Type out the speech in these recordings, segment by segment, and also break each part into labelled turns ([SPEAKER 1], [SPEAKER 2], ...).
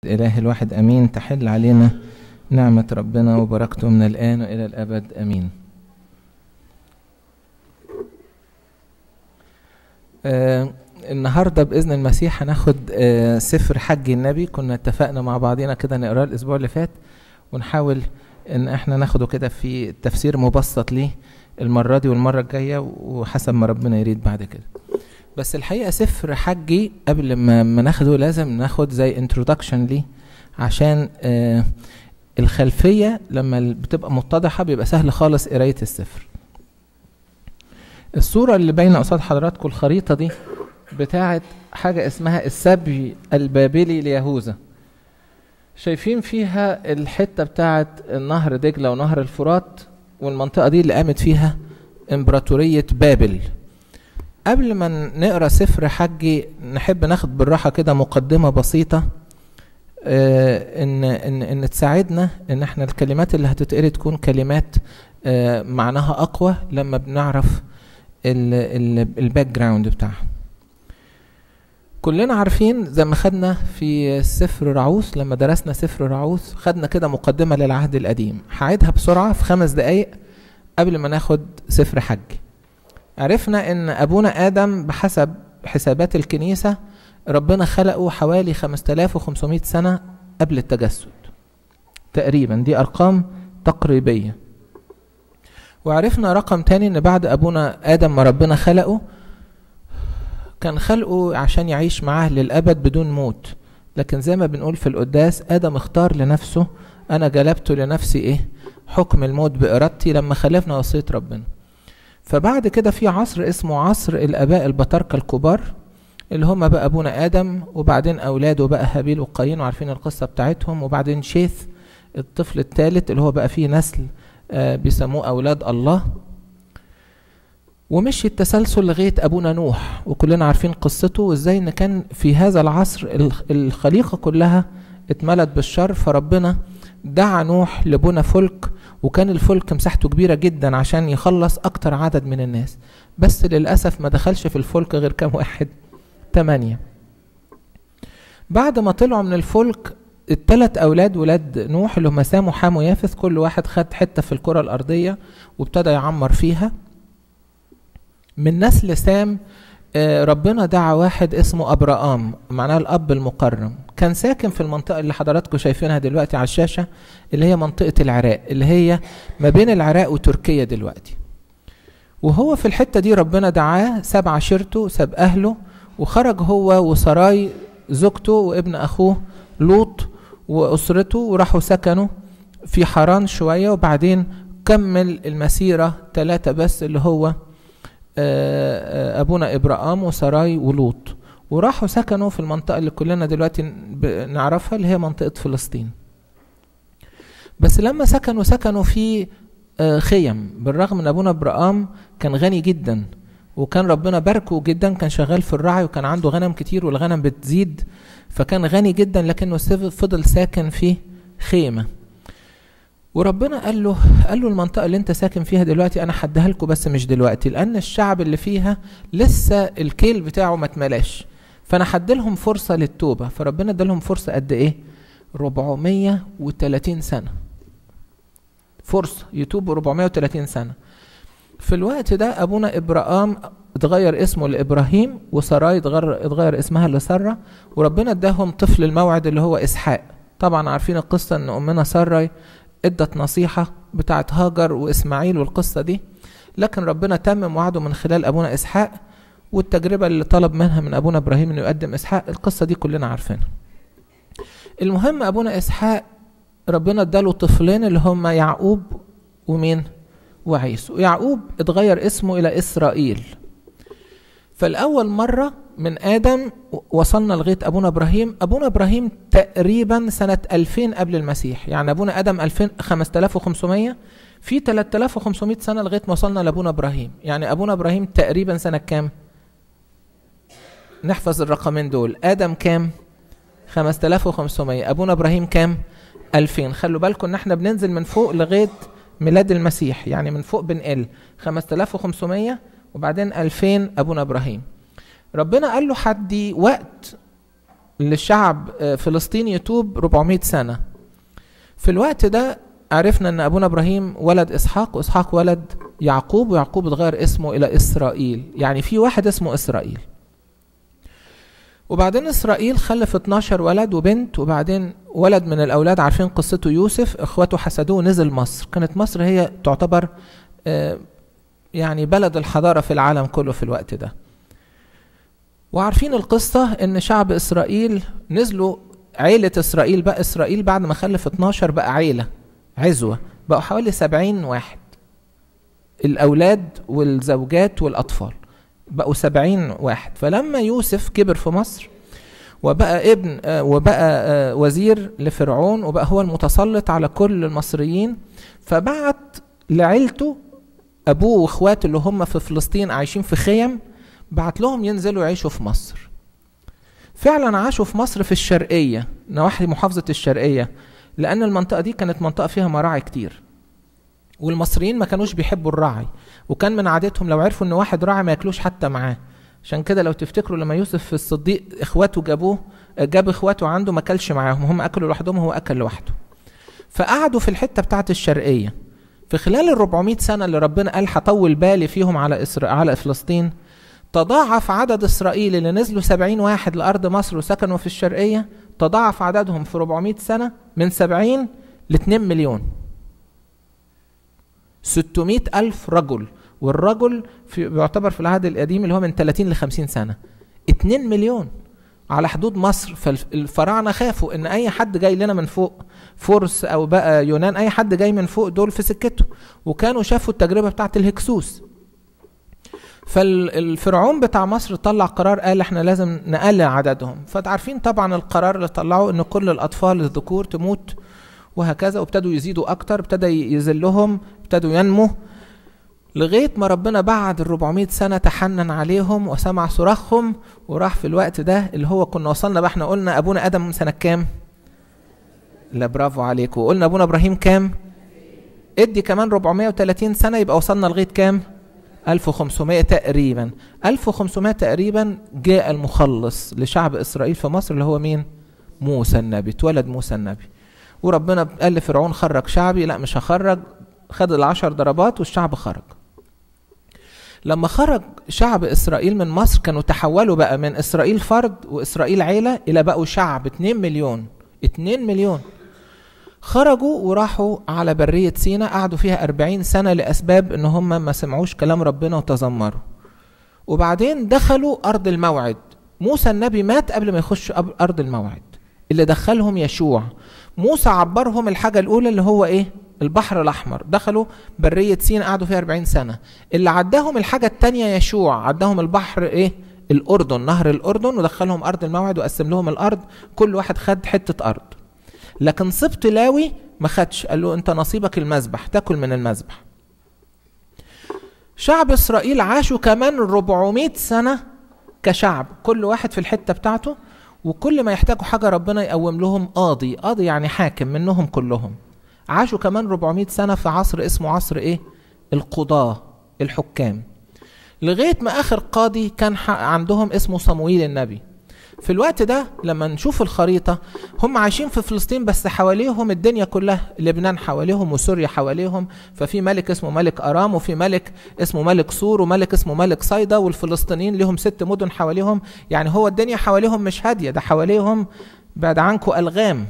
[SPEAKER 1] إله الواحد أمين تحل علينا نعمة ربنا وبركته من الآن وإلى الأبد أمين آه النهاردة بإذن المسيح هناخد آه سفر حج النبي كنا اتفقنا مع بعضينا كده نقراه الأسبوع اللي فات ونحاول إن احنا ناخده كده في تفسير مبسط ليه المرة دي والمرة الجاية وحسب ما ربنا يريد بعد كده بس الحقيقه سفر حجي قبل ما, ما ناخده لازم ناخد زي انترودكشن ليه عشان آه الخلفيه لما بتبقى متضحه بيبقى سهل خالص قرايه السفر الصوره اللي باينه قصاد حضراتكم الخريطه دي بتاعت حاجه اسمها السبي البابلي ليهوذا شايفين فيها الحته بتاعت نهر دجله ونهر الفرات والمنطقه دي اللي قامت فيها امبراطوريه بابل قبل ما نقرا سفر حجي نحب ناخد بالراحه كده مقدمه بسيطه آه ان ان ان تساعدنا ان احنا الكلمات اللي هتتقري تكون كلمات آه معناها اقوى لما بنعرف الباك جراوند بتاعها كلنا عارفين زي ما خدنا في سفر رعوس لما درسنا سفر رعوس خدنا كده مقدمه للعهد القديم هعيدها بسرعه في خمس دقايق قبل ما ناخد سفر حجي عرفنا ان ابونا ادم بحسب حسابات الكنيسه ربنا خلقه حوالي 5500 سنه قبل التجسد تقريبا دي ارقام تقريبيه وعرفنا رقم تاني ان بعد ابونا ادم ما ربنا خلقه كان خلقه عشان يعيش معاه للابد بدون موت لكن زي ما بنقول في القداس ادم اختار لنفسه انا جلبت لنفسي ايه حكم الموت بارادتي لما خالفنا وصيه ربنا فبعد كده في عصر اسمه عصر الاباء البطاركه الكبار اللي هم بقى ابونا ادم وبعدين اولاده بقى هابيل وقايين وعارفين القصه بتاعتهم وبعدين شيث الطفل الثالث اللي هو بقى فيه نسل آه بيسموه اولاد الله ومشي التسلسل لغايه ابونا نوح وكلنا عارفين قصته وازاي ان كان في هذا العصر الخليقه كلها اتملت بالشر فربنا دعا نوح لبنى فلك وكان الفلك مساحته كبيرة جدا عشان يخلص أكتر عدد من الناس بس للأسف ما دخلش في الفلك غير كام واحد تمانية بعد ما طلعوا من الفلك التلات أولاد ولاد نوح اللي هم سام وحام ويافث كل واحد خد حتة في الكرة الأرضية وابتدى يعمر فيها من نسل سام ربنا دعا واحد اسمه أبرام معناه الأب المكرم كان ساكن في المنطقة اللي حضراتكم شايفينها دلوقتي على الشاشة اللي هي منطقة العراق اللي هي ما بين العراق وتركيا دلوقتي وهو في الحتة دي ربنا دعاه ساب عشيرته ساب أهله وخرج هو وسراي زوجته وابن أخوه لوط وأسرته وراحوا سكنوا في حران شوية وبعدين كمل المسيرة ثلاثة بس اللي هو أبونا إبراهام وسراي ولوط وراحوا سكنوا في المنطقة اللي كلنا دلوقتي نعرفها اللي هي منطقة فلسطين بس لما سكنوا سكنوا في خيم بالرغم ان ابونا ابراهام كان غني جدا وكان ربنا باركه جدا كان شغال في الرعي وكان عنده غنم كتير والغنم بتزيد فكان غني جدا لكنه فضل ساكن في خيمة وربنا قال له قال له المنطقة اللي انت ساكن فيها دلوقتي انا هديها لكم بس مش دلوقتي لان الشعب اللي فيها لسه الكيل بتاعه ما اتملاش فانا هديلهم فرصة للتوبة فربنا ادالهم فرصة قد ايه 430 سنة فرصة يتوبوا 430 سنة في الوقت ده ابونا ابراهام اتغير اسمه لابراهيم وسراي اتغير, اتغير اسمها لسارة وربنا اداهم طفل الموعد اللي هو اسحاق طبعا عارفين القصة ان امنا سراي ادت نصيحة بتاعت هاجر واسماعيل والقصة دي لكن ربنا تمم وعده من خلال ابونا اسحاق والتجربة اللي طلب منها من أبونا إبراهيم إنه يقدم إسحاق القصة دي كلنا عارفينها. المهم أبونا إسحاق ربنا اداله طفلين اللي هما يعقوب ومين؟ وعيسو. يعقوب اتغير اسمه إلى إسرائيل. فالأول مرة من آدم وصلنا لغاية أبونا إبراهيم، أبونا إبراهيم تقريبا سنة 2000 قبل المسيح، يعني أبونا آدم 2000 5500 في 3500 سنة لغاية ما وصلنا لأبونا إبراهيم، يعني أبونا إبراهيم تقريبا سنة كام؟ نحفظ الرقمين دول ادم كام 5500 ابونا ابراهيم كام 2000 خلوا بالكم ان احنا بننزل من فوق لغايه ميلاد المسيح يعني من فوق بنقل 5500 وبعدين 2000 ابونا ابراهيم ربنا قال له حدي وقت لشعب فلسطين يتوب 400 سنة في الوقت ده عرفنا ان ابونا ابراهيم ولد اسحاق واسحاق ولد يعقوب ويعقوب اتغير اسمه الى اسرائيل يعني في واحد اسمه اسرائيل وبعدين اسرائيل خلف 12 ولد وبنت وبعدين ولد من الاولاد عارفين قصته يوسف اخواته حسدوه نزل مصر كانت مصر هي تعتبر يعني بلد الحضاره في العالم كله في الوقت ده وعارفين القصه ان شعب اسرائيل نزلوا عيلة إسرائيل بقى إسرائيل بعد ما خلف 12 بقى عيلة عزوة بقوا حوالي 70 واحد الأولاد والزوجات والأطفال بقوا 70 واحد فلما يوسف كبر في مصر وبقى ابن وبقى وزير لفرعون وبقى هو المتسلط على كل المصريين فبعت لعيلته ابوه واخواته اللي هم في فلسطين عايشين في خيم بعت لهم ينزلوا يعيشوا في مصر فعلا عاشوا في مصر في الشرقيه نواحي محافظه الشرقيه لان المنطقه دي كانت منطقه فيها مراعي كتير والمصريين ما كانوش بيحبوا الرعي وكان من عادتهم لو عرفوا ان واحد راعي ما ياكلوش حتى معاه عشان كده لو تفتكروا لما يوسف الصديق اخواته جابوه جاب اخواته عنده ما كلش معاهم هم اكلوا لوحدهم وهو اكل لوحده فقعدوا في الحته بتاعه الشرقيه في خلال ال 400 سنه اللي ربنا قال هطول بالي فيهم على إسر... على فلسطين تضاعف عدد اسرائيل اللي نزلوا 70 واحد لارض مصر وسكنوا في الشرقيه تضاعف عددهم في 400 سنه من 70 ل 2 مليون 600 ألف رجل والرجل في بيعتبر في العهد القديم اللي هو من 30 ل 50 سنة 2 مليون على حدود مصر فالفراعنة خافوا ان اي حد جاي لنا من فوق فرس او بقى يونان اي حد جاي من فوق دول في سكته وكانوا شافوا التجربة بتاعت الهكسوس فالفرعون بتاع مصر طلع قرار قال احنا لازم نقلل عددهم فعارفين طبعا القرار اللي طلعه ان كل الاطفال الذكور تموت وهكذا وابتدوا يزيدوا اكتر ابتدى يذلهم ابتدوا ينمو لغايه ما ربنا بعد ال 400 سنه تحنن عليهم وسمع صراخهم وراح في الوقت ده اللي هو كنا وصلنا بقى احنا قلنا ابونا ادم من سنه كام؟ لا برافو عليكم وقلنا ابونا ابراهيم كام؟ ادي كمان 430 سنه يبقى وصلنا لغايه كام؟ 1500 تقريبا 1500 تقريبا جاء المخلص لشعب اسرائيل في مصر اللي هو مين؟ موسى النبي اتولد موسى النبي وربنا قال لفرعون خرج شعبي لا مش هخرج خد العشر ضربات والشعب خرج لما خرج شعب اسرائيل من مصر كانوا تحولوا بقى من اسرائيل فرد واسرائيل عيله الى بقوا شعب 2 مليون 2 مليون خرجوا وراحوا على برية سينا قعدوا فيها أربعين سنة لأسباب إن هم ما سمعوش كلام ربنا وتذمروا وبعدين دخلوا أرض الموعد موسى النبي مات قبل ما يخش أرض الموعد اللي دخلهم يشوع موسى عبرهم الحاجة الأولى اللي هو إيه البحر الأحمر دخلوا برية سينا قعدوا فيها 40 سنة اللي عداهم الحاجة التانية يشوع عداهم البحر إيه الأردن نهر الأردن ودخلهم أرض الموعد وقسم لهم الأرض كل واحد خد حتة أرض لكن سبط لاوي ما خدش قال له أنت نصيبك المذبح تاكل من المذبح شعب إسرائيل عاشوا كمان 400 سنة كشعب كل واحد في الحتة بتاعته وكل ما يحتاجوا حاجة ربنا يقوم لهم قاضي قاضي يعني حاكم منهم كلهم عاشوا كمان 400 سنة في عصر اسمه عصر ايه القضاة الحكام لغاية ما آخر قاضي كان عندهم اسمه صمويل النبي في الوقت ده لما نشوف الخريطة هم عايشين في فلسطين بس حواليهم الدنيا كلها لبنان حواليهم وسوريا حواليهم ففي ملك اسمه ملك أرام وفي ملك اسمه ملك سور وملك اسمه ملك صيدا والفلسطينيين لهم ست مدن حواليهم يعني هو الدنيا حواليهم مش هادية ده حواليهم بعد عنكم ألغام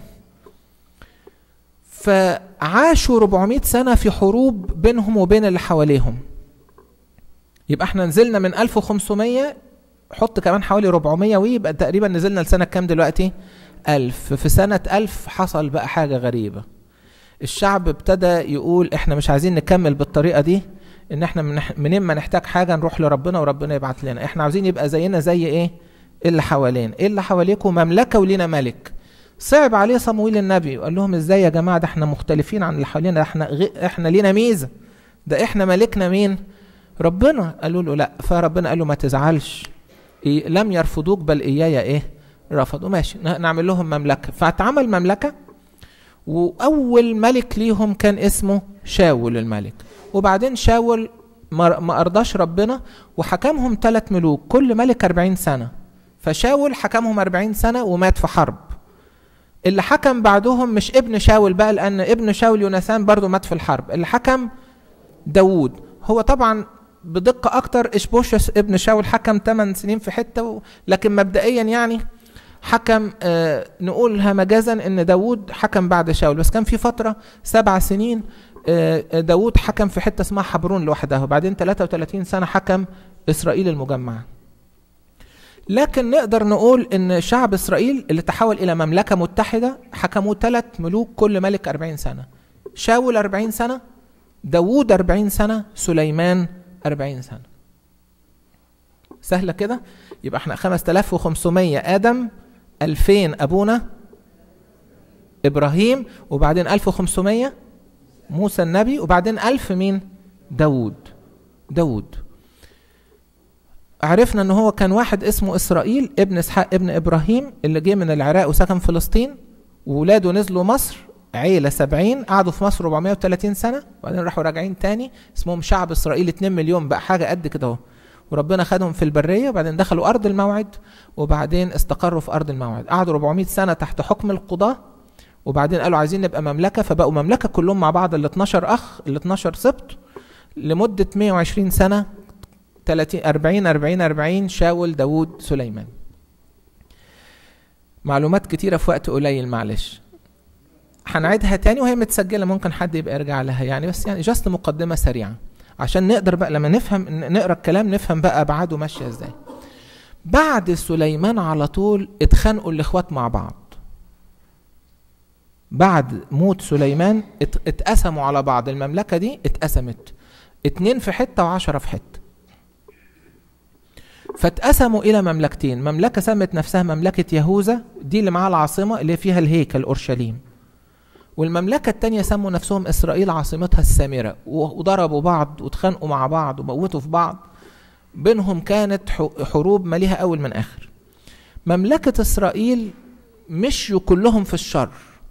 [SPEAKER 1] فعاشوا 400 سنة في حروب بينهم وبين اللي حواليهم يبقى احنا نزلنا من 1500 حط كمان حوالي 400 ويبقى تقريبا نزلنا لسنة كام دلوقتي 1000 في سنة 1000 حصل بقى حاجة غريبة الشعب ابتدى يقول احنا مش عايزين نكمل بالطريقة دي ان احنا منين ما نحتاج حاجة نروح لربنا وربنا يبعت لنا احنا عاوزين يبقى زينا زي ايه اللي حوالين ايه اللي حواليكم مملكة ولينا ملك صعب عليه صمويل النبي وقال لهم ازاي يا جماعه ده احنا مختلفين عن اللي حوالينا احنا غ... احنا لينا ميزه ده احنا ملكنا مين ربنا قالوا له لا فربنا قال له ما تزعلش إيه لم يرفضوك بل اياي ايه رفضوا ماشي نعمل لهم مملكه فاتعمل مملكه واول ملك ليهم كان اسمه شاول الملك وبعدين شاول ما ارضاش ربنا وحكمهم ثلاث ملوك كل ملك 40 سنه فشاول حكمهم 40 سنة ومات في حرب اللي حكم بعدهم مش ابن شاول بقى لأن ابن شاول يوناثان برضو مات في الحرب اللي حكم داوود هو طبعا بدقة أكتر إشبوشس ابن شاول حكم 8 سنين في حتة و... لكن مبدئيا يعني حكم آه نقولها مجازا ان داوود حكم بعد شاول بس كان في فترة سبع سنين آه داوود حكم في حتة اسمها حبرون لوحدها وبعدين 33 سنة حكم إسرائيل المجمعة لكن نقدر نقول ان شعب اسرائيل اللي تحول الى مملكه متحده حكموا ثلاث ملوك كل ملك 40 سنه شاول 40 سنه داوود 40 سنه سليمان 40 سنه سهله كده يبقى احنا 5500 ادم 2000 ابونا ابراهيم وبعدين 1500 موسى النبي وبعدين 1000 مين داوود داوود عرفنا ان هو كان واحد اسمه اسرائيل ابن اسحاق ابن ابراهيم اللي جه من العراق وسكن فلسطين وولاده نزلوا مصر عيلة سبعين قعدوا في مصر 430 سنة وبعدين راحوا راجعين تاني اسمهم شعب اسرائيل 2 مليون بقى حاجة قد كده اهو وربنا خدهم في البرية وبعدين دخلوا أرض الموعد وبعدين استقروا في أرض الموعد قعدوا 400 سنة تحت حكم القضاة وبعدين قالوا عايزين نبقى مملكة فبقوا مملكة كلهم مع بعض ال 12 أخ ال 12 سبط لمدة 120 سنة 30 40 40 40 شاول داوود سليمان معلومات كتيرة في وقت قليل معلش هنعيدها تاني وهي متسجلة ممكن حد يبقى يرجع لها يعني بس يعني جاست مقدمة سريعة عشان نقدر بقى لما نفهم نقرا الكلام نفهم بقى ابعاده ماشيه ازاي بعد سليمان على طول اتخانقوا الاخوات مع بعض بعد موت سليمان اتقسموا على بعض المملكة دي اتقسمت اتنين في حتة وعشرة في حتة فاتقسموا إلى مملكتين مملكة سمت نفسها مملكة يهوذا دي اللي معاها العاصمة اللي فيها الهيكل أورشليم والمملكة التانية سموا نفسهم إسرائيل عاصمتها السامرة وضربوا بعض واتخانقوا مع بعض وموتوا في بعض بينهم كانت حروب مليها أول من آخر مملكة إسرائيل مشيوا كلهم في الشر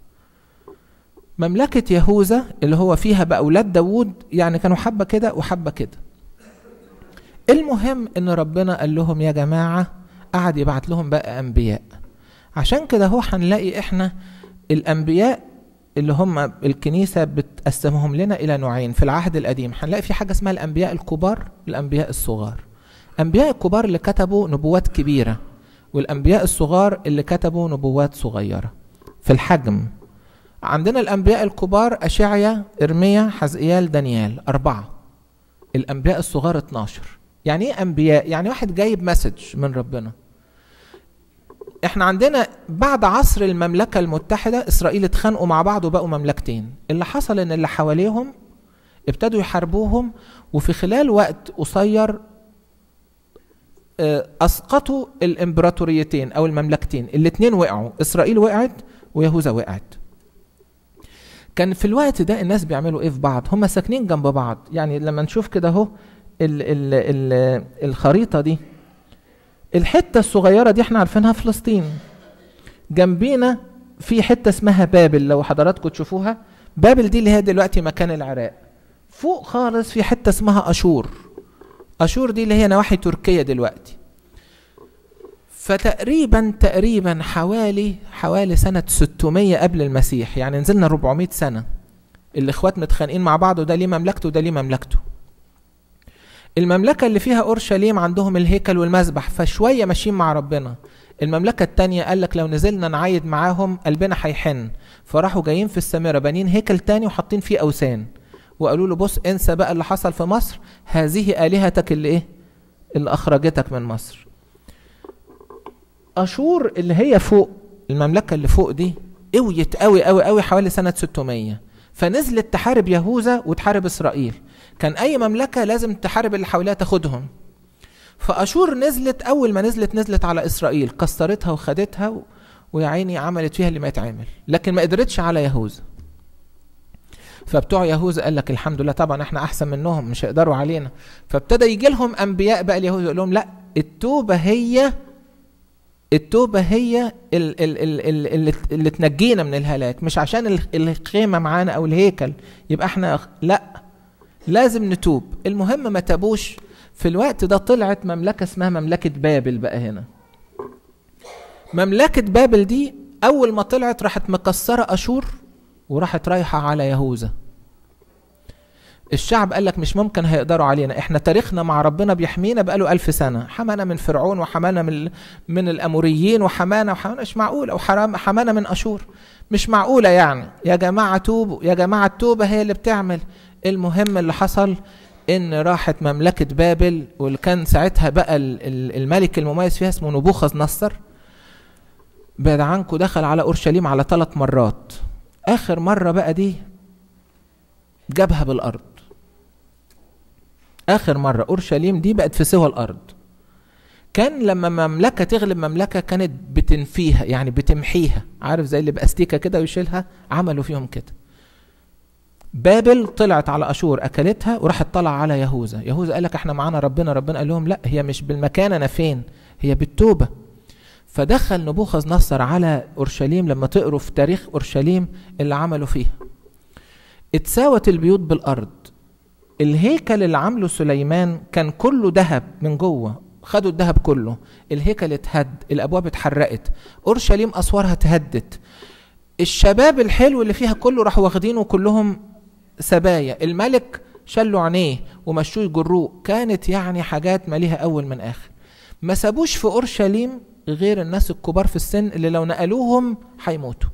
[SPEAKER 1] مملكة يهوذا اللي هو فيها بأولاد داوود يعني كانوا حبة كده وحبة كده المهم ان ربنا قال لهم يا جماعة قعد يبعت لهم بقى أنبياء عشان كده هو هنلاقي احنا الأنبياء اللي هم الكنيسة بتقسمهم لنا إلى نوعين في العهد القديم هنلاقي في حاجة اسمها الأنبياء الكبار والأنبياء الصغار الأنبياء الكبار اللي كتبوا نبوات كبيرة والأنبياء الصغار اللي كتبوا نبوات صغيرة في الحجم عندنا الأنبياء الكبار أشعيا إرميا حزقيال دانيال أربعة الأنبياء الصغار 12 يعني إيه أنبياء؟ يعني واحد جايب مسج من ربنا احنا عندنا بعد عصر المملكة المتحدة إسرائيل اتخانقوا مع بعض وبقوا مملكتين اللي حصل إن اللي حواليهم ابتدوا يحاربوهم وفي خلال وقت قصير أسقطوا الإمبراطوريتين أو المملكتين الاتنين وقعوا إسرائيل وقعت ويهوذا وقعت كان في الوقت ده الناس بيعملوا ايه في بعض هم ساكنين جنب بعض يعني لما نشوف كده اهو ال ال ال الخريطه دي الحته الصغيره دي احنا عارفينها فلسطين جنبينا في حته اسمها بابل لو حضراتكم تشوفوها بابل دي اللي هي دلوقتي مكان العراق فوق خالص في حته اسمها اشور اشور دي اللي هي نواحي تركيا دلوقتي فتقريبا تقريبا حوالي حوالي سنة 600 قبل المسيح يعني نزلنا 400 سنة الاخوات متخانقين مع بعض وده ليه مملكته وده ليه مملكته المملكة اللي فيها أورشليم عندهم الهيكل والمذبح فشوية ماشيين مع ربنا المملكة التانية قال لك لو نزلنا نعايد معاهم قلبنا هيحن فراحوا جايين في السامرة بانين هيكل تاني وحاطين فيه أوثان وقالوا له بص انسى بقى اللي حصل في مصر هذه آلهتك اللي ايه اللي أخرجتك من مصر اشور اللي هي فوق المملكه اللي فوق دي قويت قوي قوي قوي حوالي سنه 600 فنزلت تحارب يهوذا وتحارب اسرائيل كان اي مملكه لازم تحارب اللي حواليها تاخدهم فاشور نزلت اول ما نزلت نزلت على اسرائيل كسرتها وخدتها و... ويا عيني عملت فيها اللي ما يتعمل لكن ما قدرتش على يهوذا فبتوع يهوذا قال لك الحمد لله طبعا احنا احسن منهم مش هيقدروا علينا فابتدى يجي لهم انبياء بقى اليهود يقول لهم لا التوبه هي التوبة هي ال ال ال ال اللي, اللي تنجينا من الهلاك مش عشان الخيمة معانا أو الهيكل يبقى احنا لا لازم نتوب المهم ما تابوش في الوقت ده طلعت مملكة اسمها مملكة بابل بقى هنا مملكة بابل دي أول ما طلعت راحت مكسرة أشور وراحت رايحة على يهوذا الشعب قال لك مش ممكن هيقدروا علينا احنا تاريخنا مع ربنا بيحمينا بقاله ألف سنة حمانا من فرعون وحمانا من من الأموريين وحمانا وحمانا مش معقولة وحرام حمانا من أشور مش معقولة يعني يا جماعة توبوا يا جماعة التوبة هي اللي بتعمل المهم اللي حصل ان راحت مملكة بابل واللي كان ساعتها بقى الملك المميز فيها اسمه نبوخذ نصر بعد عنكم دخل على اورشليم على ثلاث مرات اخر مرة بقى دي جابها بالارض اخر مرة اورشليم دي بقت في سوى الارض كان لما مملكة تغلب مملكة كانت بتنفيها يعني بتمحيها عارف زي اللي باستيكة كده ويشيلها عملوا فيهم كده بابل طلعت على اشور اكلتها وراحت طلع على يهوذا يهوذا قال لك احنا معانا ربنا ربنا قال لهم لا هي مش بالمكان انا فين هي بالتوبه فدخل نبوخذ نصر على اورشليم لما تقروا في تاريخ اورشليم اللي عملوا فيها اتساوت البيوت بالارض الهيكل اللي عامله سليمان كان كله ذهب من جوه خدوا الذهب كله الهيكل اتهد الابواب اتحرقت اورشليم اسوارها اتهدت الشباب الحلو اللي فيها كله راحوا واخدينه كلهم سبايا الملك شلوا عينيه ومشوه يجروه كانت يعني حاجات ماليها اول من اخر ما سابوش في اورشليم غير الناس الكبار في السن اللي لو نقلوهم هيموتوا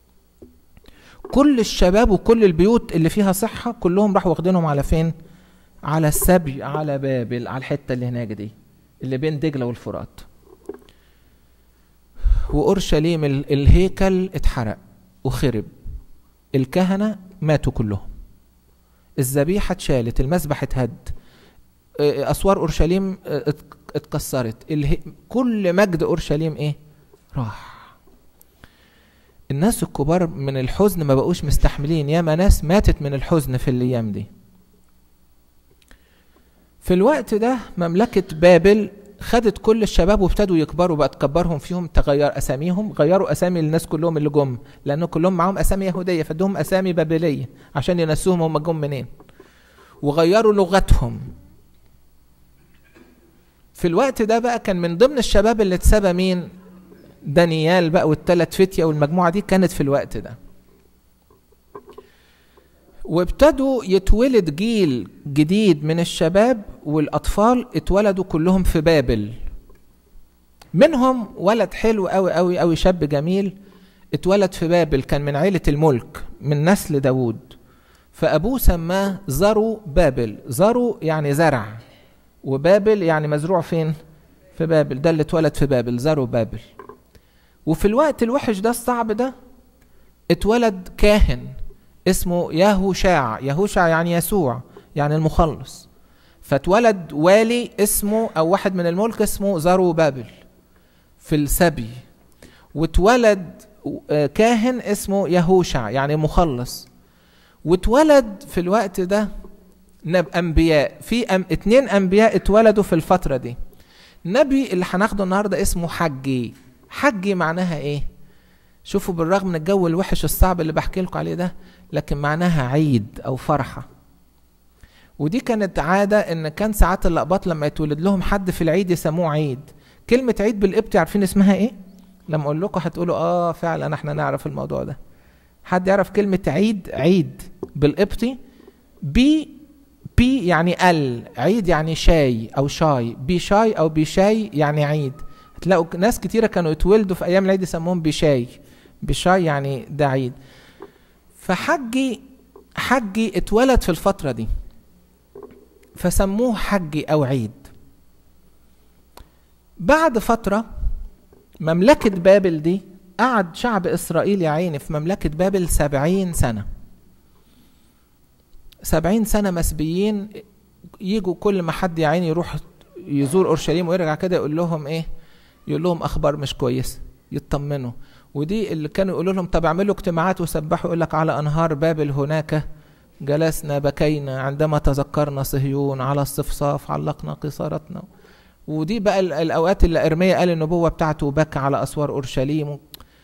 [SPEAKER 1] كل الشباب وكل البيوت اللي فيها صحه كلهم راحوا واخدينهم على فين على السبي على بابل على الحته اللي هناك دي اللي بين دجله والفرات واورشليم الهيكل اتحرق وخرب الكهنه ماتوا كلهم الذبيحه اتشالت المذبح اتهد اسوار اورشليم اتكسرت اله... كل مجد اورشليم ايه راح الناس الكبار من الحزن ما بقوش مستحملين ياما ناس ماتت من الحزن في الايام دي في الوقت ده مملكة بابل خدت كل الشباب وابتدوا يكبروا بقى تكبرهم فيهم تغير اساميهم غيروا اسامي الناس كلهم اللي جم لانه كلهم معاهم اسامي يهوديه فادوهم اسامي بابليه عشان ينسوهم هم جم منين وغيروا لغتهم في الوقت ده بقى كان من ضمن الشباب اللي اتسبى مين دانيال بقى والتلات فتية والمجموعة دي كانت في الوقت ده وابتدوا يتولد جيل جديد من الشباب والأطفال اتولدوا كلهم في بابل منهم ولد حلو قوي قوي قوي شاب جميل اتولد في بابل كان من عيلة الملك من نسل داوود فأبوه سماه زرو بابل زرو يعني زرع وبابل يعني مزروع فين في بابل ده اللي اتولد في بابل زرو بابل وفي الوقت الوحش ده الصعب ده اتولد كاهن اسمه يهوشاع يهوشاع يعني يسوع يعني المخلص فاتولد والي اسمه او واحد من الملك اسمه زرو بابل في السبي واتولد كاهن اسمه يهوشع يعني مخلص واتولد في الوقت ده نب انبياء في أم اتنين انبياء اتولدوا في الفتره دي نبي اللي هناخده النهارده اسمه حجي حجي معناها ايه شوفوا بالرغم من الجو الوحش الصعب اللي بحكي لكم عليه ده لكن معناها عيد او فرحه ودي كانت عاده ان كان ساعات اللقباط لما يتولد لهم حد في العيد يسموه عيد كلمه عيد بالقبط عارفين اسمها ايه لما اقول لكم هتقولوا اه فعلا احنا نعرف الموضوع ده حد يعرف كلمه عيد عيد بالقبطي بي بي يعني ال عيد يعني شاي او شاي بي شاي او بشاي يعني عيد هتلاقوا ناس كتيره كانوا يتولدوا في ايام العيد يسموهم بشاي بشاي يعني ده عيد فحجي حجي اتولد في الفتره دي فسموه حجي او عيد بعد فتره مملكه بابل دي قعد شعب اسرائيل يا عيني في مملكه بابل سبعين سنه سبعين سنة مسبيين يجوا كل ما حد يا عيني يروح يزور أورشليم ويرجع كده يقول لهم إيه يقول لهم أخبار مش كويسة يطمنوا ودي اللي كانوا يقولوا لهم طب اعملوا اجتماعات وسبحوا يقول لك على أنهار بابل هناك جلسنا بكينا عندما تذكرنا صهيون على الصفصاف علقنا قصارتنا ودي بقى الأوقات اللي إرميا قال النبوة بتاعته بكى على أسوار أورشليم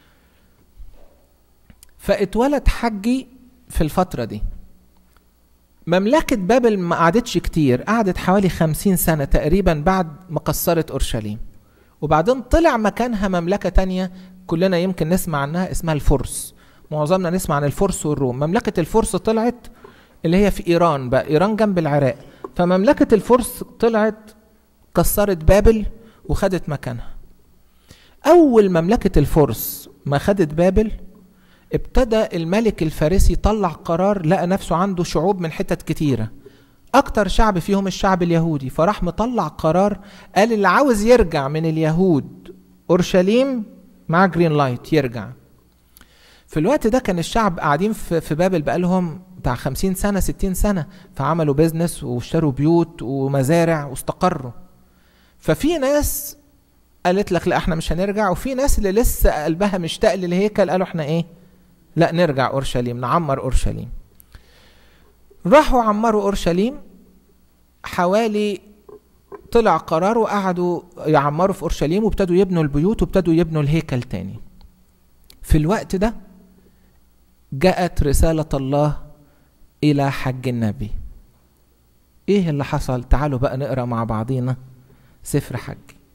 [SPEAKER 1] فاتولد حجي في الفترة دي مملكة بابل ما قعدتش كتير قعدت حوالي خمسين سنة تقريبا بعد ما قصرت أورشليم وبعدين طلع مكانها مملكة تانية كلنا يمكن نسمع عنها اسمها الفرس معظمنا نسمع عن الفرس والروم مملكة الفرس طلعت اللي هي في إيران بقى إيران جنب العراق فمملكة الفرس طلعت كسرت بابل وخدت مكانها أول مملكة الفرس ما خدت بابل ابتدى الملك الفارسي يطلع قرار لقى نفسه عنده شعوب من حتت كتيرة أكتر شعب فيهم الشعب اليهودي فراح مطلع قرار قال اللي عاوز يرجع من اليهود أورشليم مع جرين لايت يرجع في الوقت ده كان الشعب قاعدين في بابل بقالهم بتاع خمسين سنة ستين سنة فعملوا بيزنس واشتروا بيوت ومزارع واستقروا ففي ناس قالت لك لا احنا مش هنرجع وفي ناس اللي لسه قلبها مشتاق للهيكل قالوا احنا ايه لا نرجع اورشليم نعمر اورشليم راحوا عمروا اورشليم حوالي طلع قرار وقعدوا يعمروا في اورشليم وابتدوا يبنوا البيوت وابتدوا يبنوا الهيكل تاني في الوقت ده جاءت رسالة الله إلى حج النبي إيه اللي حصل تعالوا بقى نقرأ مع بعضينا سفر حج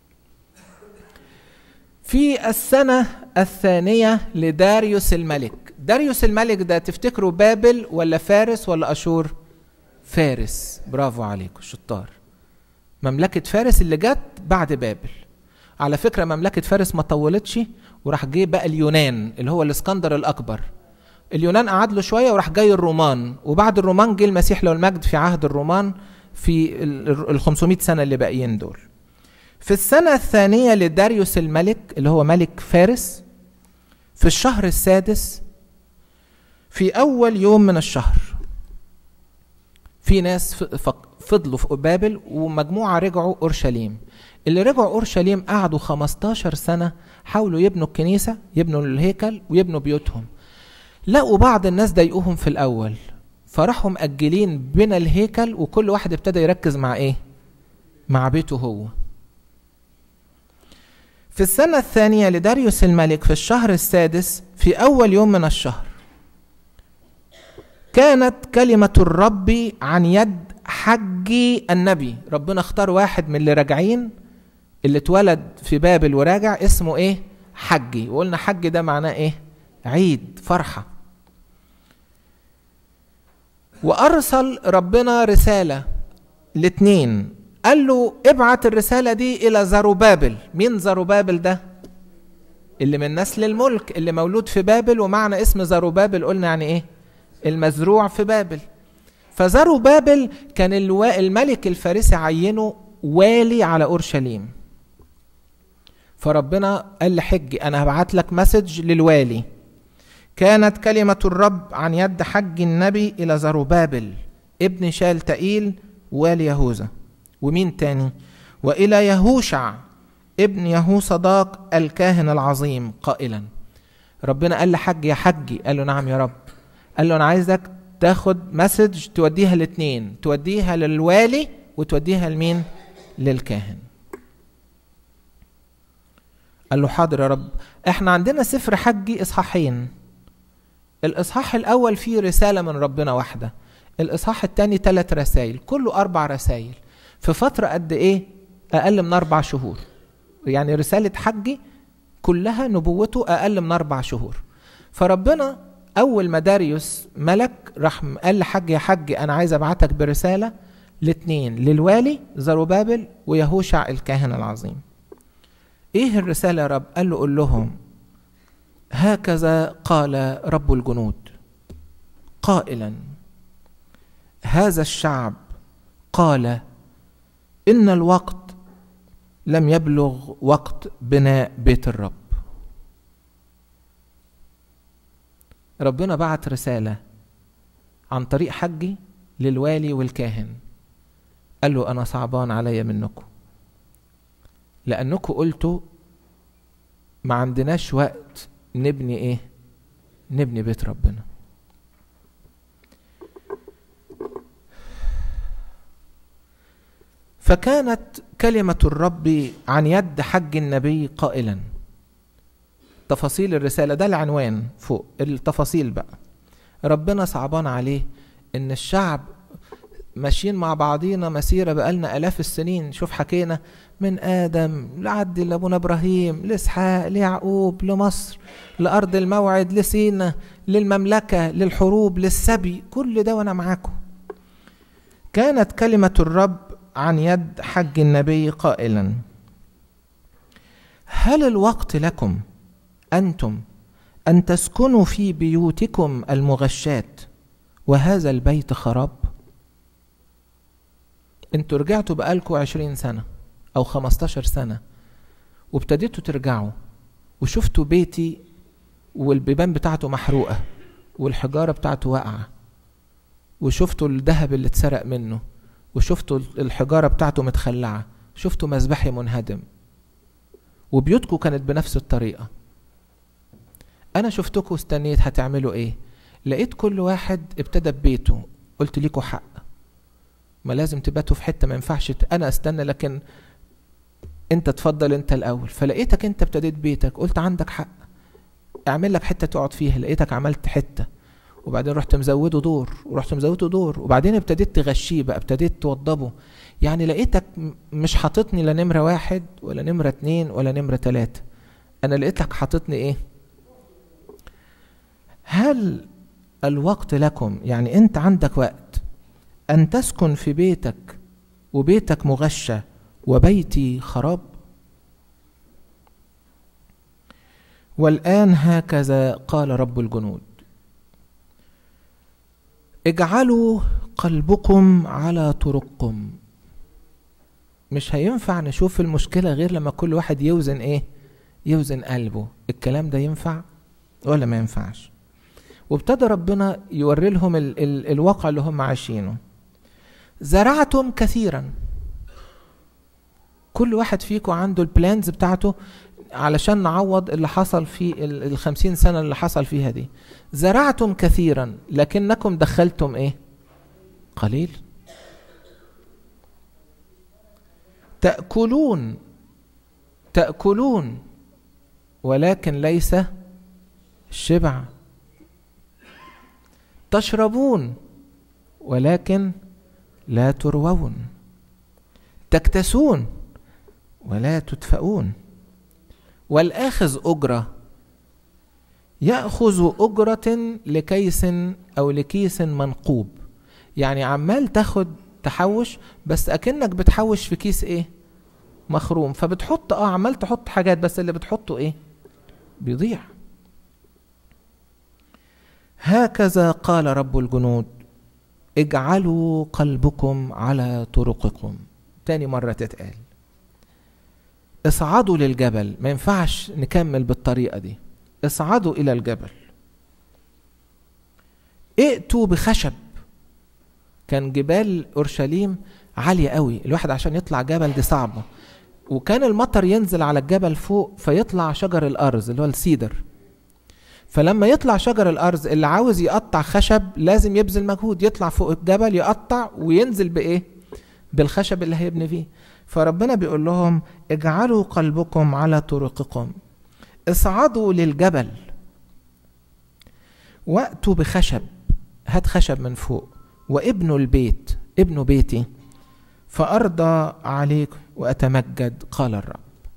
[SPEAKER 1] في السنة الثانية لداريوس الملك داريوس الملك ده تفتكروا بابل ولا فارس ولا أشور فارس برافو عليكم شطار مملكة فارس اللي جت بعد بابل على فكرة مملكة فارس ما طولتش وراح جه بقى اليونان اللي هو الاسكندر الأكبر اليونان قعد له شوية وراح جاي الرومان وبعد الرومان جه المسيح له المجد في عهد الرومان في ال 500 سنة اللي باقيين دول في السنة الثانية لداريوس الملك اللي هو ملك فارس في الشهر السادس في أول يوم من الشهر في ناس فضلوا في بابل ومجموعة رجعوا أورشليم اللي رجعوا أورشليم قعدوا 15 سنة حاولوا يبنوا الكنيسة يبنوا الهيكل ويبنوا بيوتهم لقوا بعض الناس ضايقوهم في الأول فراحوا مأجلين بنا الهيكل وكل واحد ابتدى يركز مع إيه؟ مع بيته هو في السنة الثانية لداريوس الملك في الشهر السادس في أول يوم من الشهر كانت كلمة الرب عن يد حجي النبي ربنا اختار واحد من اللي راجعين اللي اتولد في بابل وراجع اسمه ايه حجي وقلنا حج ده معناه ايه عيد فرحة وأرسل ربنا رسالة الاتنين قال له ابعت الرسالة دي إلى زروبابل مين زروبابل ده اللي من نسل الملك اللي مولود في بابل ومعنى اسم زروبابل قلنا يعني ايه المزروع في بابل فزروبابل كان الملك الفارسي عينه والي على اورشليم فربنا قال لحج انا هبعت لك مسج للوالي كانت كلمة الرب عن يد حج النبي إلى زروبابل ابن شالتئيل والي يهوذا ومين تاني وإلى يهوشع ابن يهو صداق الكاهن العظيم قائلا ربنا قال لحج يا حجي قال له نعم يا رب قال له أنا عايزك تاخد مسج توديها الاثنين توديها للوالي وتوديها لمين للكاهن قال له حاضر يا رب احنا عندنا سفر حجي اصحاحين الاصحاح الاول فيه رساله من ربنا واحده الاصحاح الثاني ثلاث رسائل كله اربع رسائل في فتره قد ايه اقل من اربع شهور يعني رساله حجي كلها نبوته اقل من اربع شهور فربنا اول ما داريوس ملك راح قال لحج يا حج انا عايز ابعتك برساله الاثنين للوالي زروبابل ويهوشع الكاهن العظيم ايه الرساله يا رب قال له قول لهم هكذا قال رب الجنود قائلا هذا الشعب قال ان الوقت لم يبلغ وقت بناء بيت الرب ربنا بعت رساله عن طريق حجي للوالي والكاهن قال له انا صعبان عليا منكم لانكم قلتوا ما عندناش وقت نبني ايه نبني بيت ربنا فكانت كلمة الرب عن يد حج النبي قائلا تفاصيل الرسالة ده العنوان فوق التفاصيل بقى ربنا صعبان عليه ان الشعب ماشيين مع بعضينا مسيرة بقالنا آلاف السنين شوف حكينا من آدم لعد لأبونا إبراهيم لإسحاق ليعقوب لمصر لأرض الموعد لسينا للمملكة للحروب للسبي كل ده وأنا معاكم كانت كلمة الرب عن يد حج النبي قائلا هل الوقت لكم أنتم أن تسكنوا في بيوتكم المغشات وهذا البيت خراب انتوا رجعتوا بقالكوا عشرين سنة أو خمستاشر سنة وابتديتوا ترجعوا وشفتوا بيتي والبيبان بتاعته محروقة والحجارة بتاعته واقعة وشفتوا الذهب اللي اتسرق منه وشفتوا الحجارة بتاعته متخلعة شفتوا مذبحي منهدم وبيوتكم كانت بنفس الطريقة أنا شفتكم واستنيت هتعملوا إيه لقيت كل واحد ابتدى ببيته قلت ليكوا حق ما لازم تباتوا في حتة ما ينفعش أنا أستنى لكن أنت تفضل أنت الأول فلقيتك أنت ابتديت بيتك قلت عندك حق اعمل لك حتة تقعد فيها لقيتك عملت حتة وبعدين رحت مزوده دور ورحت مزوده دور وبعدين ابتديت تغشيه بقى ابتديت توضبه يعني لقيتك مش حاططني لا نمرة واحد ولا نمرة اتنين ولا نمرة تلاتة أنا لقيتك حاططني إيه هل الوقت لكم يعني أنت عندك وقت أن تسكن في بيتك وبيتك مغشى وبيتي خراب والآن هكذا قال رب الجنود اجعلوا قلبكم على طرقكم مش هينفع نشوف المشكلة غير لما كل واحد يوزن ايه يوزن قلبه الكلام ده ينفع ولا ما ينفعش وابتدى ربنا يوري لهم ال ال الواقع اللي هم عايشينه زرعتم كثيرا كل واحد فيكم عنده البلانز بتاعته علشان نعوض اللي حصل في الخمسين سنة اللي حصل فيها دي زرعتم كثيرا لكنكم دخلتم ايه قليل تأكلون تأكلون ولكن ليس الشبع تشربون ولكن لا تروون تكتسون ولا تدفؤون والآخذ أجرة يأخذ أجرة لكيس أو لكيس منقوب يعني عمال تاخد تحوش بس أكنك بتحوش في كيس إيه مخروم فبتحط اه عمال تحط حاجات بس اللي بتحطه ايه بيضيع هكذا قال رب الجنود اجعلوا قلبكم على طرقكم تاني مرة تتقال اصعدوا للجبل ما ينفعش نكمل بالطريقة دي اصعدوا إلى الجبل ائتوا بخشب كان جبال أورشليم عالية قوي الواحد عشان يطلع جبل دي صعبة وكان المطر ينزل على الجبل فوق فيطلع شجر الأرز اللي هو السيدر فلما يطلع شجر الأرز اللي عاوز يقطع خشب لازم يبذل مجهود يطلع فوق الجبل يقطع وينزل بإيه بالخشب اللي هيبني فيه فربنا بيقول لهم اجعلوا قلبكم على طرقكم اصعدوا للجبل واتوا بخشب هات خشب من فوق وابنوا البيت ابنوا بيتي فأرضى عليك وأتمجد قال الرب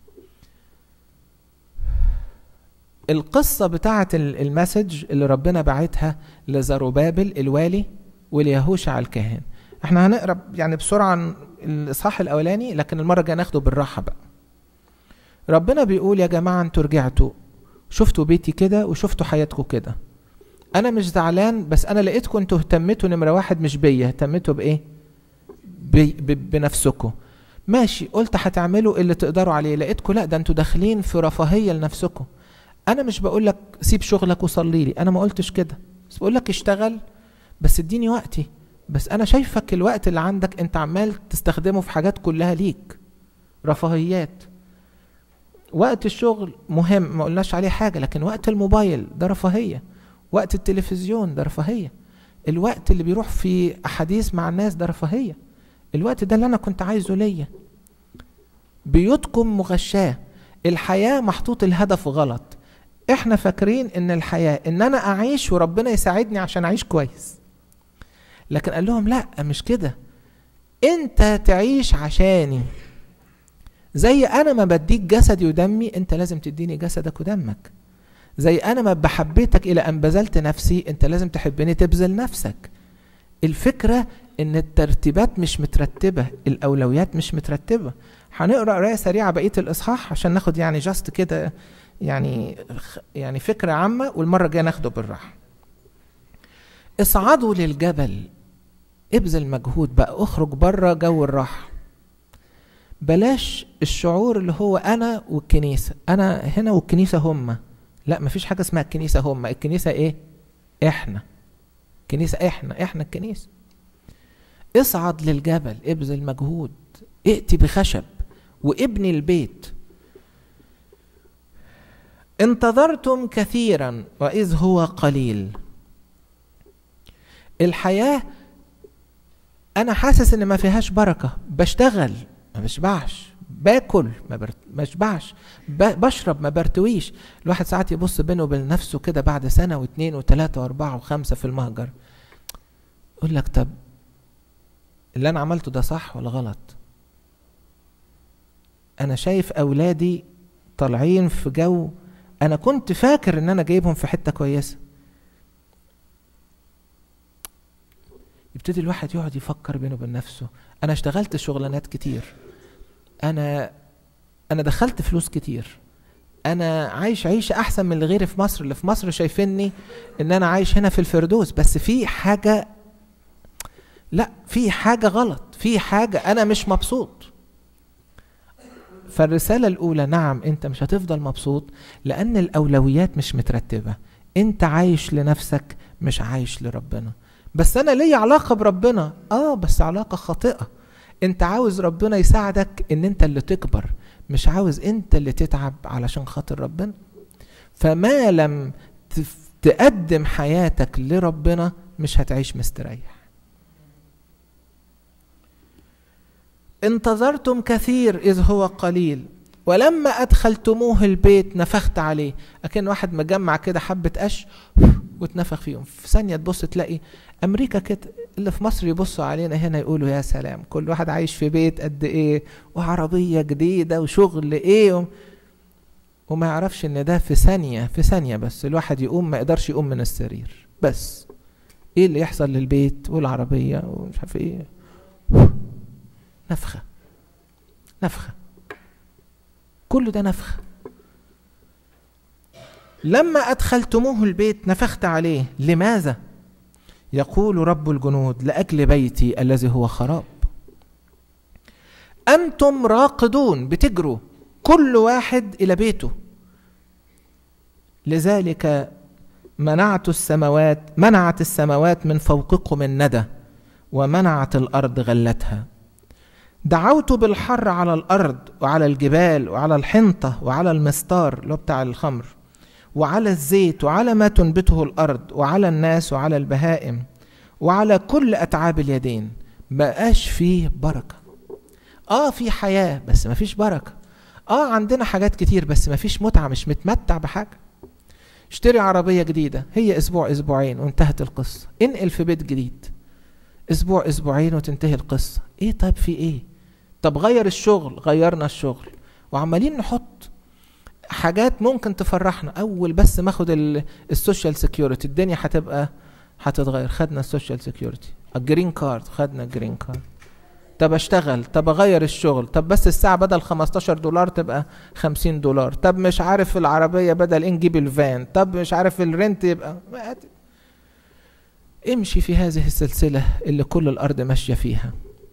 [SPEAKER 1] القصة بتاعت المسج اللي ربنا بعتها لزروبابل الوالي وليهوشع الكاهن احنا هنقرا يعني بسرعة الإصحاح الأولاني لكن المرة الجاية ناخده بالراحة بقى ربنا بيقول يا جماعة انتوا رجعتوا شفتوا بيتي كده وشفتوا حياتكم كده أنا مش زعلان بس أنا لقيتكم انتوا اهتمتوا نمرة واحد مش بيا اهتمتوا بإيه؟ بي بنفسكم ماشي قلت هتعملوا اللي تقدروا عليه لقيتكم لا ده انتوا داخلين في رفاهيه لنفسكم انا مش بقول لك سيب شغلك وصلي لي انا ما قلتش كده بس بقول لك اشتغل بس اديني وقتي بس انا شايفك الوقت اللي عندك انت عمال تستخدمه في حاجات كلها ليك رفاهيات وقت الشغل مهم ما قلناش عليه حاجه لكن وقت الموبايل ده رفاهيه وقت التلفزيون ده رفاهيه الوقت اللي بيروح في احاديث مع الناس ده رفاهيه الوقت ده اللي انا كنت عايزه ليا بيوتكم مغشاه الحياه محطوط الهدف غلط احنا فاكرين ان الحياه ان انا اعيش وربنا يساعدني عشان اعيش كويس لكن قال لهم لا مش كده انت تعيش عشاني زي انا ما بديك جسدي ودمي انت لازم تديني جسدك ودمك زي انا ما بحبيتك الى ان بذلت نفسي انت لازم تحبني تبذل نفسك الفكرة ان الترتيبات مش مترتبة الاولويات مش مترتبة هنقرا قرايه سريعه بقيه الاصحاح عشان ناخد يعني جاست كده يعني يعني فكره عامه والمره الجايه ناخده بالراحه اصعدوا للجبل ابذل مجهود بقى اخرج بره جو الراحه بلاش الشعور اللي هو انا والكنيسه انا هنا والكنيسه هم لا مفيش حاجه اسمها الكنيسه هم الكنيسه ايه احنا الكنيسه احنا احنا الكنيسه اصعد للجبل ابذل مجهود ائتي بخشب وابني البيت انتظرتم كثيرا واذ هو قليل الحياه انا حاسس ان ما فيهاش بركه بشتغل ما بشبعش باكل ما برت... بشبعش ب... بشرب ما برتويش الواحد ساعات يبص بينه وبين نفسه كده بعد سنه واثنين وثلاثه واربعه وخمسه في المهجر يقول لك طب اللي انا عملته ده صح ولا غلط انا شايف اولادي طالعين في جو انا كنت فاكر ان انا جايبهم في حته كويسه يبتدي الواحد يقعد يفكر بينه وبين نفسه انا اشتغلت شغلانات كتير انا انا دخلت فلوس كتير انا عايش عيشه احسن من اللي غيري في مصر اللي في مصر شايفيني ان انا عايش هنا في الفردوس بس في حاجه لا في حاجه غلط في حاجه انا مش مبسوط فالرسالة الأولى نعم أنت مش هتفضل مبسوط لأن الأولويات مش مترتبة أنت عايش لنفسك مش عايش لربنا بس أنا ليا علاقة بربنا آه بس علاقة خاطئة أنت عاوز ربنا يساعدك إن أنت اللي تكبر مش عاوز أنت اللي تتعب علشان خاطر ربنا فما لم تقدم حياتك لربنا مش هتعيش مستريح انتظرتم كثير إذ هو قليل ولما أدخلتموه البيت نفخت عليه أكن واحد مجمع كده حبة قش واتنفخ فيهم في ثانية تبص تلاقي أمريكا كده اللي في مصر يبصوا علينا هنا يقولوا يا سلام كل واحد عايش في بيت قد إيه وعربية جديدة وشغل إيه وما يعرفش إن ده في ثانية في ثانية بس الواحد يقوم ما يقدرش يقوم من السرير بس إيه اللي يحصل للبيت والعربية ومش عارف إيه نفخة نفخة كل ده نفخة لما أدخلتموه البيت نفخت عليه لماذا؟ يقول رب الجنود لأجل بيتي الذي هو خراب أنتم راقدون بتجروا كل واحد إلى بيته لذلك منعت السماوات منعت السماوات من فوقكم الندى ومنعت الأرض غلتها دعوت بالحر على الأرض وعلى الجبال وعلى الحنطة وعلى المستار اللي هو بتاع الخمر وعلى الزيت وعلى ما تنبته الأرض وعلى الناس وعلى البهائم وعلى كل أتعاب اليدين بقاش فيه بركة آه في حياة بس مفيش بركة آه عندنا حاجات كتير بس مفيش متعة مش متمتع بحاجة اشتري عربية جديدة هي أسبوع أسبوعين وانتهت القصة انقل في بيت جديد أسبوع أسبوعين وتنتهي القصة إيه طيب في إيه طب غير الشغل غيرنا الشغل وعمالين نحط حاجات ممكن تفرحنا اول بس ما اخد السوشيال سيكيورتي الدنيا هتبقى هتتغير خدنا السوشيال سيكيورتي الجرين كارد خدنا الجرين كارد طب اشتغل طب اغير الشغل طب بس الساعة بدل 15 دولار تبقى 50 دولار طب مش عارف العربية بدل ايه نجيب الفان طب مش عارف الرنت يبقى امشي في هذه السلسلة اللي كل الأرض ماشية فيها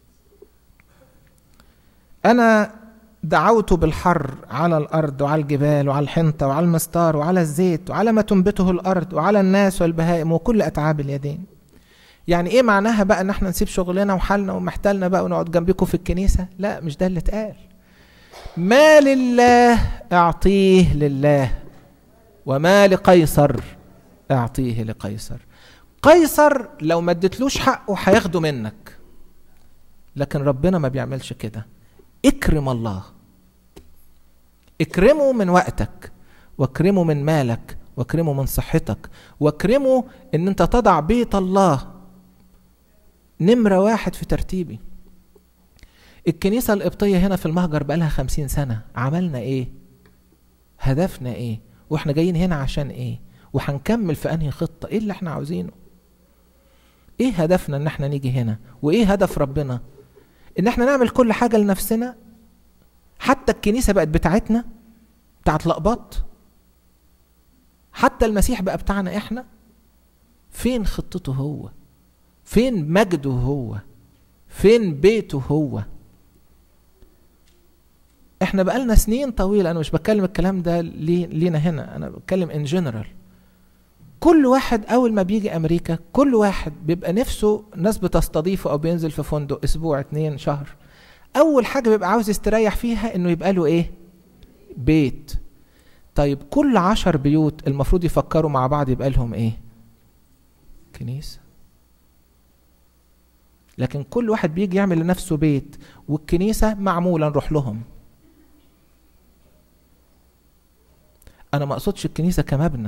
[SPEAKER 1] أنا دعوت بالحر على الأرض وعلى الجبال وعلى الحنطة وعلى المستار وعلى الزيت وعلى ما تنبته الأرض وعلى الناس والبهائم وكل أتعاب اليدين يعني ايه معناها بقى ان احنا نسيب شغلنا وحالنا ومحتالنا بقى ونقعد جنبكم في الكنيسة لا مش ده اللي اتقال ما لله اعطيه لله وما لقيصر اعطيه لقيصر قيصر لو ما اديتلوش حقه هياخده منك لكن ربنا ما بيعملش كده اكرم الله اكرمه من وقتك واكرمه من مالك واكرمه من صحتك واكرمه ان انت تضع بيت الله نمرة واحد في ترتيبي الكنيسة القبطية هنا في المهجر بقالها خمسين سنة عملنا ايه هدفنا ايه واحنا جايين هنا عشان ايه وهنكمل في انهي خطة ايه اللي احنا عاوزينه ايه هدفنا ان احنا نيجي هنا وايه هدف ربنا ان احنا نعمل كل حاجة لنفسنا حتى الكنيسة بقت بتاعتنا بتاعت لقباط حتى المسيح بقى بتاعنا احنا فين خطته هو فين مجده هو فين بيته هو احنا بقالنا سنين طويلة انا مش بتكلم الكلام ده لي لينا هنا انا بتكلم ان جنرال كل واحد اول ما بيجي امريكا كل واحد بيبقى نفسه ناس بتستضيفه او بينزل في فندق اسبوع اتنين شهر اول حاجة بيبقى عاوز يستريح فيها انه يبقى له ايه بيت طيب كل عشر بيوت المفروض يفكروا مع بعض يبقى لهم ايه كنيسة لكن كل واحد بيجي يعمل لنفسه بيت والكنيسة معمولة نروح لهم أنا ما أقصدش الكنيسة كمبنى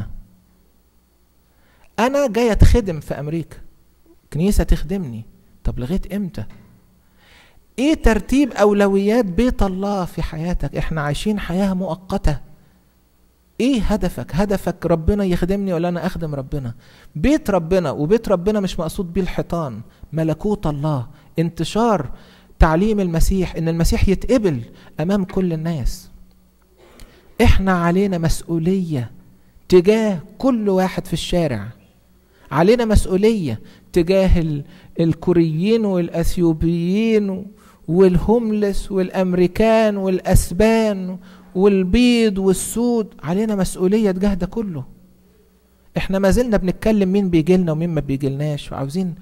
[SPEAKER 1] أنا جاي أتخدم في أمريكا كنيسة تخدمني طب لغاية إمتى؟ إيه ترتيب أولويات بيت الله في حياتك؟ إحنا عايشين حياة مؤقتة ايه هدفك هدفك ربنا يخدمني ولا انا اخدم ربنا بيت ربنا وبيت ربنا مش مقصود بيه الحيطان ملكوت الله انتشار تعليم المسيح ان المسيح يتقبل امام كل الناس احنا علينا مسؤوليه تجاه كل واحد في الشارع علينا مسؤوليه تجاه الكوريين والاثيوبيين والهوملس والامريكان والاسبان والبيض والسود علينا مسؤوليه تجاه ده كله احنا ما زلنا بنتكلم مين بيجي لنا ومين ما بيجيلناش وعاوزين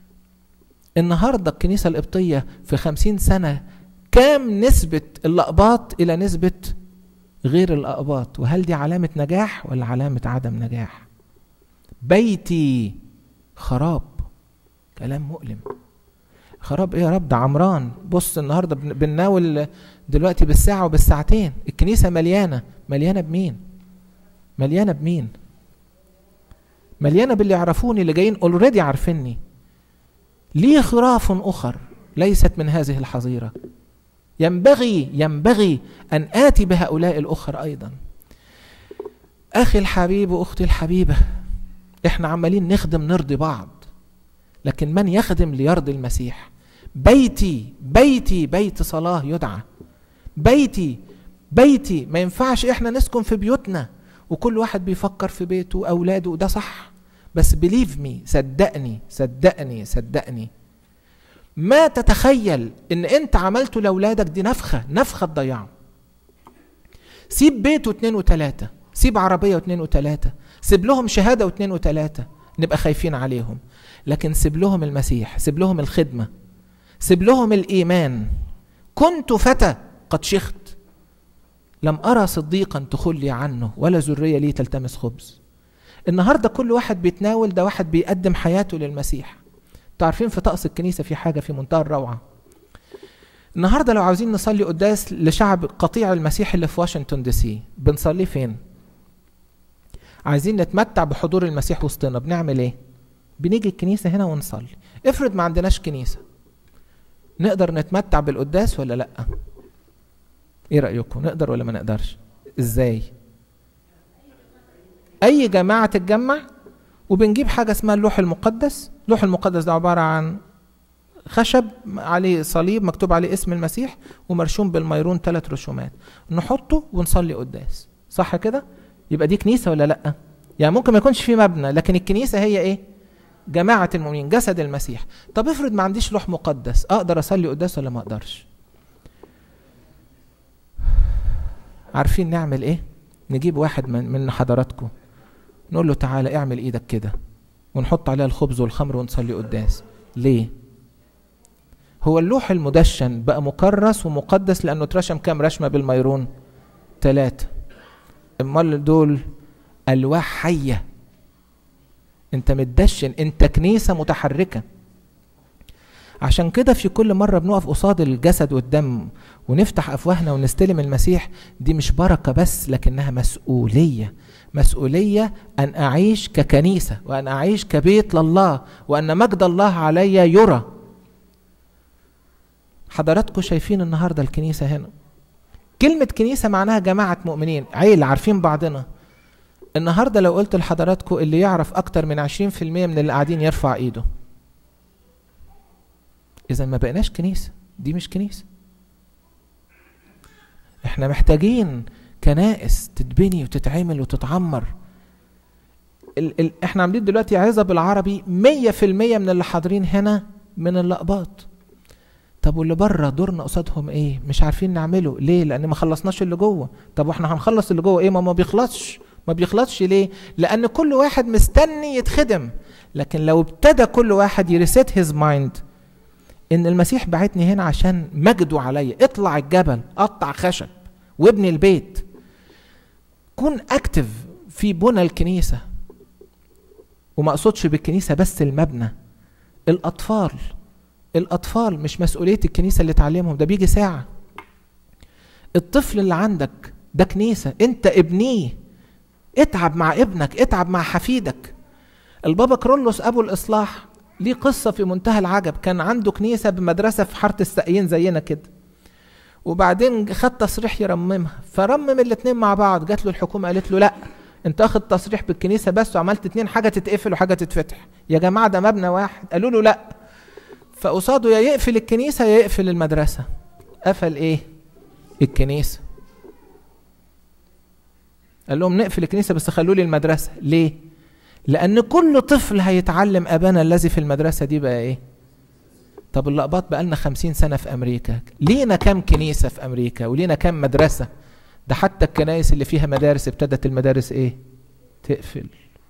[SPEAKER 1] النهارده الكنيسه القبطيه في خمسين سنه كام نسبه الاقباط الى نسبه غير الاقباط وهل دي علامه نجاح ولا علامه عدم نجاح بيتي خراب كلام مؤلم خراب ايه يا رب ده عمران بص النهارده بنناول دلوقتي بالساعه وبالساعتين الكنيسه مليانه مليانه بمين مليانه بمين مليانه باللي يعرفوني اللي جايين اوريدي عارفيني لي خراف اخر ليست من هذه الحظيره ينبغي ينبغي ان اتي بهؤلاء الاخر ايضا اخي الحبيب واختي الحبيبه احنا عمالين نخدم نرضي بعض لكن من يخدم ليرضي المسيح بيتي بيتي بيت صلاه يدعى بيتي بيتي ما ينفعش احنا نسكن في بيوتنا وكل واحد بيفكر في بيته واولاده وده صح بس بليف مي صدقني صدقني صدقني ما تتخيل ان انت عملته لاولادك دي نفخه نفخه تضيعه سيب بيته اتنين وتلاته سيب عربيه واتنين وتلاته سيب لهم شهاده واتنين وتلاته نبقى خايفين عليهم لكن سيب لهم المسيح سيب لهم الخدمه سيب لهم الايمان كنت فتى قد شخت لم ارى صديقا تخلي عنه ولا ذريه لي تلتمس خبز النهارده كل واحد بيتناول ده واحد بيقدم حياته للمسيح تعرفين في طقس الكنيسه في حاجه في منتهى الروعه النهارده لو عاوزين نصلي قداس لشعب قطيع المسيح اللي في واشنطن دي سي بنصلي فين عايزين نتمتع بحضور المسيح وسطنا بنعمل ايه بنيجي الكنيسه هنا ونصلي افرض ما عندناش كنيسه نقدر نتمتع بالقداس ولا لا ايه رايكم نقدر ولا ما نقدرش ازاي اي جماعه تتجمع وبنجيب حاجه اسمها اللوح المقدس اللوح المقدس ده عباره عن خشب عليه صليب مكتوب عليه اسم المسيح ومرشوم بالميرون ثلاث رسومات نحطه ونصلي قداس صح كده يبقى دي كنيسه ولا لا يعني ممكن ما يكونش في مبنى لكن الكنيسه هي ايه جماعه المؤمنين جسد المسيح طب افرض ما عنديش لوح مقدس اقدر اصلي قداس ولا ما اقدرش عارفين نعمل ايه نجيب واحد من, من حضراتكم نقول له تعالى اعمل ايدك كده ونحط عليها الخبز والخمر ونصلي قداس ليه هو اللوح المدشن بقى مكرس ومقدس لانه اترشم كام رشمه بالميرون ثلاثه امال دول الواح حيه انت متدشن انت كنيسه متحركه عشان كده في كل مرة بنقف قصاد الجسد والدم ونفتح أفواهنا ونستلم المسيح دي مش بركة بس لكنها مسؤولية مسؤولية أن أعيش ككنيسة وأن أعيش كبيت لله وأن مجد الله علي يرى حضراتكم شايفين النهارده الكنيسه هنا كلمه كنيسه معناها جماعه مؤمنين عيله عارفين بعضنا النهارده لو قلت لحضراتكم اللي يعرف اكتر من 20% من اللي قاعدين يرفع ايده اذا ما بقيناش كنيسه دي مش كنيسه احنا محتاجين كنائس تتبني وتتعمل وتتعمر ال ال احنا عاملين دلوقتي عظه بالعربي 100% من اللي حاضرين هنا من اللقباط طب واللي بره دورنا قصادهم ايه مش عارفين نعمله ليه لان ما خلصناش اللي جوه طب واحنا هنخلص اللي جوه ايه ما ما بيخلصش ما بيخلصش ليه لان كل واحد مستني يتخدم لكن لو ابتدى كل واحد يريسيت هيز مايند ان المسيح بعتني هنا عشان مجده عليا اطلع الجبل قطع خشب وابني البيت كون اكتف في بنى الكنيسه وما اقصدش بالكنيسه بس المبنى الاطفال الاطفال مش مسؤوليه الكنيسه اللي تعلمهم ده بيجي ساعه الطفل اللي عندك ده كنيسه انت ابنيه اتعب مع ابنك اتعب مع حفيدك البابا كرولوس ابو الاصلاح ليه قصة في منتهى العجب كان عنده كنيسة بمدرسة في حارة السقيين زينا كده وبعدين خد تصريح يرممها فرمم الاتنين مع بعض جات له الحكومة قالت له لا انت واخد تصريح بالكنيسة بس وعملت اتنين حاجة تتقفل وحاجة تتفتح يا جماعة ده مبنى واحد قالوا له لا فقصاده يا يقفل الكنيسة يا يقفل المدرسة قفل ايه الكنيسة قال لهم نقفل الكنيسة بس خلوا لي المدرسة ليه لأن كل طفل هيتعلم أبانا الذي في المدرسة دي بقى إيه؟ طب اللقباط بقى لنا خمسين سنة في أمريكا لينا كام كنيسة في أمريكا ولينا كام مدرسة ده حتى الكنائس اللي فيها مدارس ابتدت المدارس إيه؟ تقفل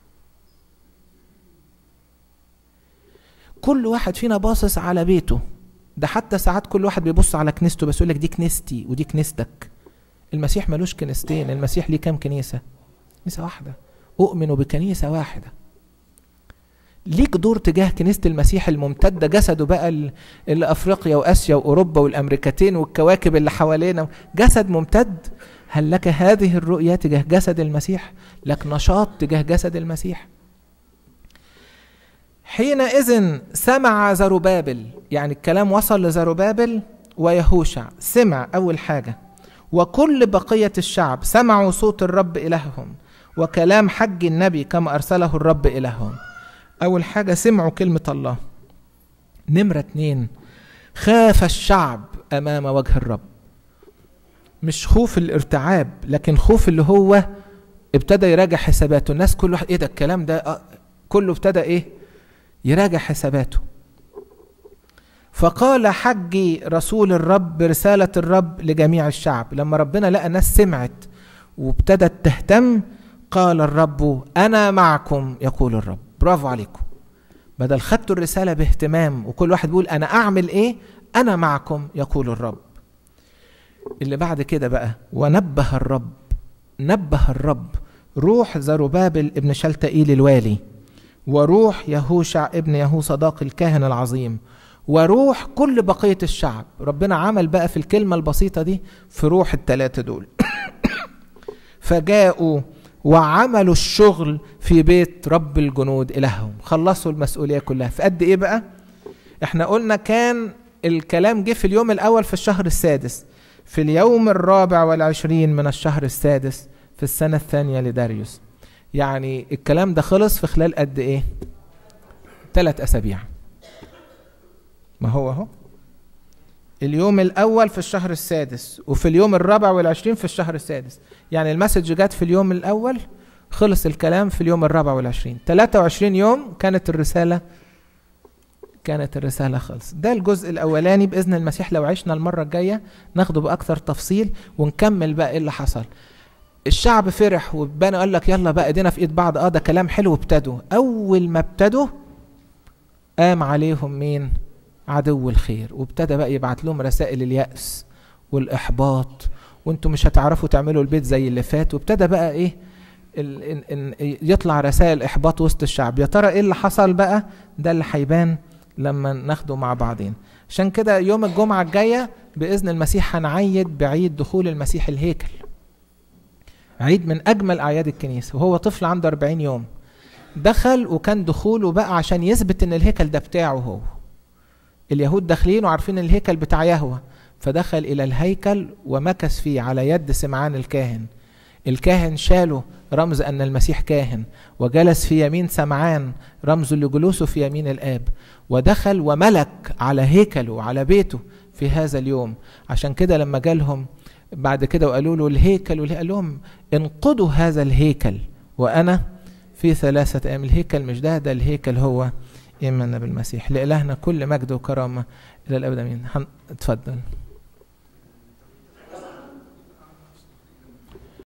[SPEAKER 1] كل واحد فينا باصص على بيته ده حتى ساعات كل واحد بيبص على كنيسته بس يقول لك دي كنيستي ودي كنيستك المسيح ملوش كنيستين المسيح ليه كام كنيسة كنيسة واحدة أؤمن بكنيسة واحدة ليك دور تجاه كنيسة المسيح الممتدة جسده بقى اللي أفريقيا وآسيا وأوروبا والأمريكتين والكواكب اللي حوالينا جسد ممتد هل لك هذه الرؤية تجاه جسد المسيح لك نشاط تجاه جسد المسيح حينئذ سمع زربابل يعني الكلام وصل لزربابل ويهوشع سمع أول حاجة وكل بقية الشعب سمعوا صوت الرب إلههم وكلام حج النبي كما أرسله الرب إلههم أول حاجة سمعوا كلمة الله نمرة اتنين خاف الشعب أمام وجه الرب مش خوف الارتعاب لكن خوف اللي هو ابتدى يراجع حساباته الناس كل واحد ايه ده الكلام ده آه كله ابتدى ايه يراجع حساباته فقال حجي رسول الرب رسالة الرب لجميع الشعب لما ربنا لقى ناس سمعت وابتدت تهتم قال الرب أنا معكم يقول الرب برافو عليكم بدل خدتوا الرسالة باهتمام وكل واحد بيقول أنا أعمل إيه أنا معكم يقول الرب اللي بعد كده بقى ونبه الرب نبه الرب روح زربابل ابن شلتئيل الوالي وروح يهوشع ابن يهو صداق الكاهن العظيم وروح كل بقية الشعب ربنا عمل بقى في الكلمة البسيطة دي في روح التلاتة دول فجاءوا وعملوا الشغل في بيت رب الجنود إلههم خلصوا المسؤولية كلها في قد إيه بقى احنا قلنا كان الكلام جه في اليوم الأول في الشهر السادس في اليوم الرابع والعشرين من الشهر السادس في السنة الثانية لداريوس يعني الكلام ده خلص في خلال قد إيه ثلاث أسابيع ما هو اهو اليوم الأول في الشهر السادس وفي اليوم الرابع والعشرين في الشهر السادس يعني المسج جت في اليوم الأول خلص الكلام في اليوم الرابع والعشرين 23 يوم كانت الرسالة كانت الرسالة خلص ده الجزء الأولاني بإذن المسيح لو عشنا المرة الجاية ناخده بأكثر تفصيل ونكمل بقى إيه اللي حصل الشعب فرح وبنى قال لك يلا بقى ايدينا في ايد بعض اه ده كلام حلو ابتدوا اول ما ابتدوا قام عليهم مين عدو الخير وابتدى بقى يبعت لهم رسائل اليأس والإحباط وانتم مش هتعرفوا تعملوا البيت زي اللي فات وابتدى بقى ايه ال ال ال يطلع رسائل إحباط وسط الشعب يا ترى ايه اللي حصل بقى ده اللي هيبان لما ناخده مع بعضين عشان كده يوم الجمعة الجاية بإذن المسيح هنعيد بعيد دخول المسيح الهيكل عيد من أجمل أعياد الكنيسة وهو طفل عنده 40 يوم دخل وكان دخوله بقى عشان يثبت إن الهيكل ده بتاعه هو اليهود داخلين وعارفين الهيكل بتاع يهوه فدخل الى الهيكل ومكث فيه على يد سمعان الكاهن الكاهن شاله رمز ان المسيح كاهن وجلس في يمين سمعان رمز لجلوسه في يمين الاب ودخل وملك على هيكله وعلى بيته في هذا اليوم عشان كده لما جالهم بعد كده وقالوا له الهيكل قال لهم انقضوا هذا الهيكل وانا في ثلاثة أيام الهيكل مش ده ده الهيكل هو إيماننا بالمسيح لإلهنا كل مجد وكرامة إلى الأبد أمين اتفضل